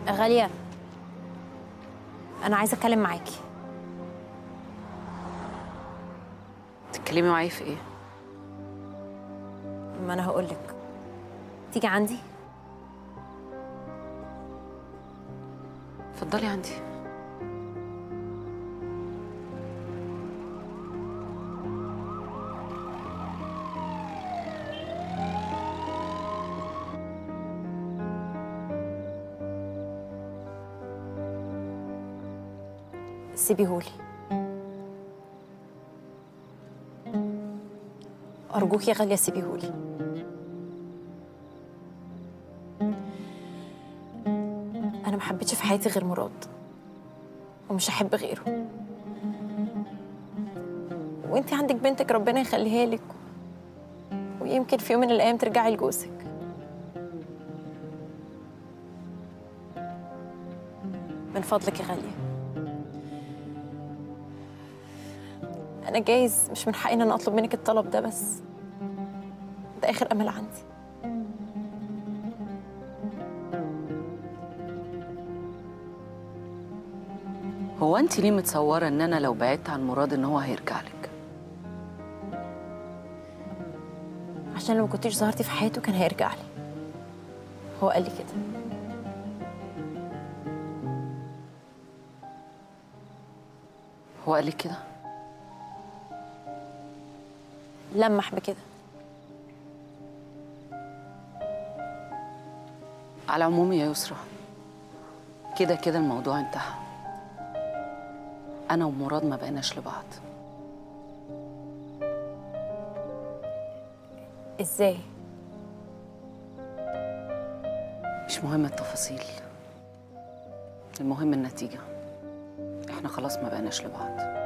غالية أنا عايزة أتكلم معاكي تتكلمي معايا في ايه ما أنا هقولك تيجي عندي اتفضلي عندي سيبيهولي أرجوك يا غالية سيبيهولي أنا ما حبيتش في حياتي غير مراد ومش هحب غيره وانتي عندك بنتك ربنا يخليها لك ويمكن في يوم من الأيام ترجعي لجوزك من فضلك يا غالية أنا جايز مش من حقي إن أنا أطلب منك الطلب ده بس ده آخر أمل عندي هو انت ليه متصوره ان انا لو بعدت عن مراد ان هو هيرجع لك عشان لو ما كنتيش ظهرتي في حياته كان هيرجع لي هو قال لي كده هو قال لك كده لمح بكده على العموم يا يسرا كده كده الموضوع انتهى انا ومراد ما بقيناش لبعض ازاي مش مهم التفاصيل المهم النتيجه احنا خلاص ما بقيناش لبعض